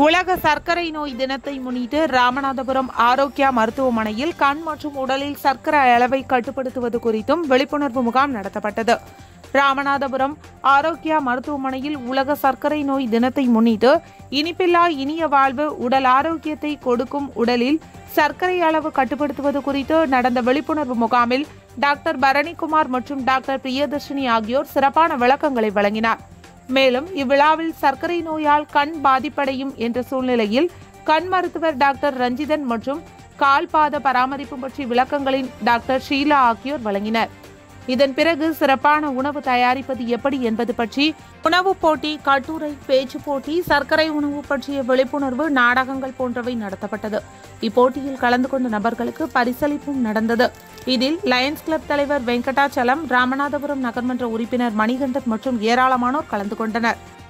உலக சர்க்கரை நோய் தினத்தை முன்னிட்டு ராமநாதபுரம் ஆரோக்கியா மருத்துவமனையில் கண் மற்றும் உடலில் சர்க்கரை அளவை கட்டுப்படுத்துவது குறித்தும் விழிப்புணர்வு முகாம் நடத்தப்பட்டது ராமநாதபுரம் ஆரோக்கியா மருத்துவமனையில் உலக சர்க்கரை நோய் தினத்தை முன்னிட்டு இனிப்பில்லா இனிய வாழ்வு உடல் ஆரோக்கியத்தை கொடுக்கும் உடலில் சர்க்கரை அளவு கட்டுப்படுத்துவது குறித்து நடந்த விழிப்புணர்வு முகாமில் டாக்டர் பரணிக்குமார் மற்றும் டாக்டர் பிரியதர்ஷினி ஆகியோர் சிறப்பான விளக்கங்களை வழங்கினார் மேலும் இவ்விழாவில் சர்க்கரை நோயால் கண் பாதிப்படையும் என்ற சூழ்நிலையில் கண் மருத்துவர் டாக்டர் ரஞ்சிதன் மற்றும் கால் பாத பராமரிப்பு பற்றி விளக்கங்களின் டாக்டர் ஷீலா ஆகியோர் வழங்கினர் இதன் பிறகு சிறப்பான உணவு தயாரிப்பது எப்படி என்பது பற்றி உணவுப் போட்டி கட்டுரை பேச்சு போட்டி சர்க்கரை உணவு பற்றிய விழிப்புணர்வு நாடகங்கள் போன்றவை நடத்தப்பட்டது இப்போட்டியில் கலந்து கொண்ட நபர்களுக்கு பரிசளிப்பும் நடந்தது இதில் லயன்ஸ் கிளப் தலைவர் வெங்கடாச்சலம் ராமநாதபுரம் நகர்மன்ற உறுப்பினர் மணிகண்டன் மற்றும் ஏராளமானோர் கலந்து கொண்டனர்